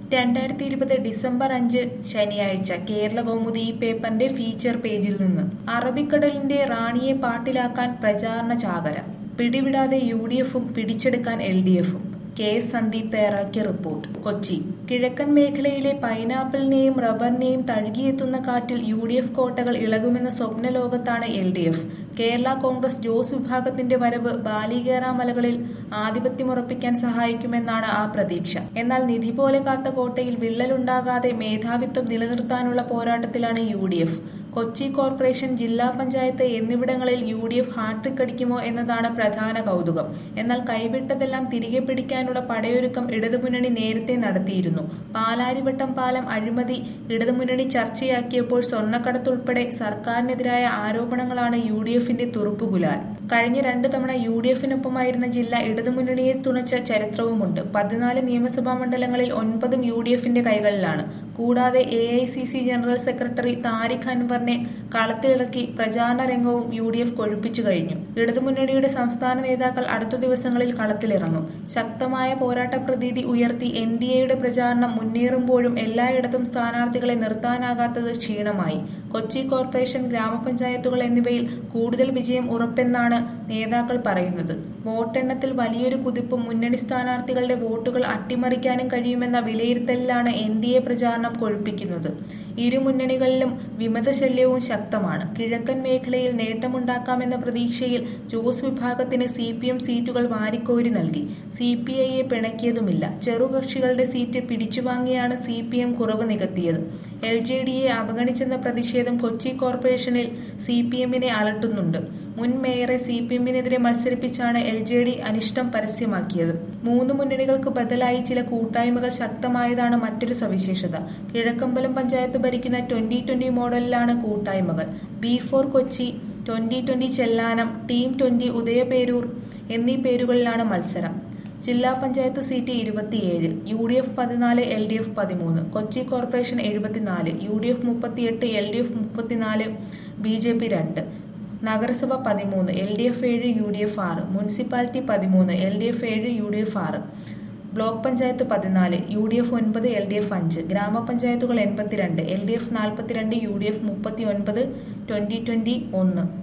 രണ്ടായിരത്തി ഇരുപത് ഡിസംബർ അഞ്ച് ശനിയാഴ്ച കേരള കൗമുദി ഈ പേപ്പറിന്റെ ഫീച്ചർ പേജിൽ നിന്ന് അറബിക്കടലിന്റെ റാണിയെ പാട്ടിലാക്കാൻ പ്രചാരണ ചാകര പിടിവിടാതെ യു ഡി എഫും പിടിച്ചെടുക്കാൻ എൽ ഡി എഫും കെ എസ് സന്ദീപ് തയ്യാറാക്കിയ റിപ്പോർട്ട് കൊച്ചി കിഴക്കൻ മേഖലയിലെ പൈനാപ്പിളിനെയും റബ്ബറിനെയും തഴുകിയെത്തുന്ന കാറ്റിൽ യു ഡി എഫ് കോട്ടകൾ ഇളകുമെന്ന സ്വപ്ന ലോകത്താണ് L D F Kerala Congress Jose വിഭാഗത്തിന്റെ വരവ് ബാലികേറ മലകളിൽ ആധിപത്യമുറപ്പിക്കാൻ സഹായിക്കുമെന്നാണ് ആ പ്രതീക്ഷ എന്നാൽ നിധി പോലെ കാത്ത കോട്ടയിൽ വിള്ളലുണ്ടാകാതെ മേധാവിത്വം നിലനിർത്താനുള്ള പോരാട്ടത്തിലാണ് U D F Kochi corporation ജില്ലാ പഞ്ചായത്ത് എന്നിവിടങ്ങളിൽ യു ഡി എഫ് ഹാട്രിക് അടിക്കുമോ എന്നതാണ് പ്രധാന കൗതുകം എന്നാൽ കൈവിട്ടതെല്ലാം തിരികെ പിടിക്കാനുള്ള പടയൊരുക്കം ഇടതുമുന്നണി നേരത്തെ നടത്തിയിരുന്നു പാലാരിവട്ടം പാലം അഴിമതി ഇടതുമുന്നണി ചർച്ചയാക്കിയപ്പോൾ സ്വർണ്ണക്കടത്തുൾപ്പെടെ സർക്കാരിനെതിരായ ആരോപണങ്ങളാണ് യു ഡി എഫിന്റെ തുറുപ്പുകുലാൽ കഴിഞ്ഞ രണ്ടു തവണ യു ഡി എഫിനൊപ്പമായിരുന്ന ജില്ല ഇടതുമുന്നണിയെ തുണച്ച ചരിത്രവുമുണ്ട് പതിനാല് നിയമസഭാ മണ്ഡലങ്ങളിൽ ഒൻപതും യു ഡി എഫിന്റെ കൈകളിലാണ് കൂടാതെ A I C C general secretary Tariq അൻവറിനെ കളത്തിലിറക്കി പ്രചാരണ രംഗവും യു ഡി എഫ് കൊഴുപ്പിച്ചു കഴിഞ്ഞു ഇടതുമുന്നണിയുടെ സംസ്ഥാന നേതാക്കൾ അടുത്ത ദിവസങ്ങളിൽ കളത്തിലിറങ്ങും ശക്തമായ പോരാട്ട പ്രതീതി ഉയർത്തി എൻ ഡി എയുടെ പ്രചാരണം മുന്നേറുമ്പോഴും എല്ലായിടത്തും സ്ഥാനാർത്ഥികളെ നിർത്താനാകാത്തത് ക്ഷീണമായി കൊച്ചി കോർപ്പറേഷൻ ഗ്രാമപഞ്ചായത്തുകൾ എന്നിവയിൽ കൂടുതൽ വിജയം ഉറപ്പെന്നാണ് നേതാക്കൾ പറയുന്നത് വോട്ടെണ്ണത്തിൽ വലിയൊരു കുതിപ്പും മുന്നണി സ്ഥാനാർത്ഥികളുടെ വോട്ടുകൾ അട്ടിമറിക്കാനും കഴിയുമെന്ന വിലയിരുത്തലിലാണ് എൻ ഡി എ പ്രചാരണം കൊഴുപ്പിക്കുന്നത് ഇരു മുന്നണികളിലും വിമതശല്യവും ശക്തമാണ് കിഴക്കൻ മേഖലയിൽ നേട്ടമുണ്ടാക്കാമെന്ന പ്രതീക്ഷയിൽ ജോസ് വിഭാഗത്തിന് സി പി എം സീറ്റുകൾ വാരിക്കോരി നൽകി സി പി ഐയെ പിണക്കിയതുമില്ല ചെറുകക്ഷികളുടെ സീറ്റ് പിടിച്ചുവാങ്ങിയാണ് സി പി എം കുറവ് നികത്തിയത് എൽ ജെ ഡിയെ അവഗണിച്ചെന്ന പ്രതിഷേധം കൊച്ചി കോർപ്പറേഷനിൽ സി പി എമ്മിനെ അലട്ടുന്നുണ്ട് മുൻ മേയറെ സി പി എമ്മിനെതിരെ മത്സരിപ്പിച്ചാണ് എൽ ജെ ഡി അനിഷ്ടം പരസ്യമാക്കിയത് മൂന്ന് മുന്നണികൾക്ക് ബദലായി ചില കൂട്ടായ്മകൾ ശക്തമായതാണ് മറ്റൊരു സവിശേഷത കിഴക്കമ്പലം പഞ്ചായത്ത് ഭരിക്കുന്ന ട്വന്റി ട്വന്റി മോഡലിലാണ് കൂട്ടായ്മകൾ B four Kochi twenty twenty Chellanam team twenty Udayamperoor എന്നീ പേരുകളിലാണ് മത്സരം ജില്ലാ പഞ്ചായത്ത് സീറ്റ് ഇരുപത്തിയേഴ് യു ഡി എഫ് പതിനാല് എൽ ഡി എഫ് പതിമൂന്ന് കൊച്ചി കോർപ്പറേഷൻ എഴുപത്തിനാല് യു ഡി എഫ് മുപ്പത്തിയെട്ട് എൽ ഡി എഫ് മുപ്പത്തിനാല് ബി ജെ പി രണ്ട് നഗരസഭ പതിമൂന്ന് എൽ ഡി എഫ് ഏഴ് യു ഡി എഫ് ആറ് മുനിസിപ്പാലിറ്റി പതിമൂന്ന് എൽ ഡി എഫ് ഏഴ് യു ഡി എഫ് ആറ് ബ്ലോക്ക് പഞ്ചായത്ത് പതിനാല് യു ഡി എഫ് ഒൻപത് എൽ ഡി എഫ് അഞ്ച് ഗ്രാമപഞ്ചായത്തുകൾ എൺപത്തിരണ്ട് എൽ ഡി എഫ് നാൽപ്പത്തിരണ്ട് യു ഡി എഫ് മുപ്പത്തി ഒൻപത് ട്വന്റി ട്വന്റി ഒന്ന്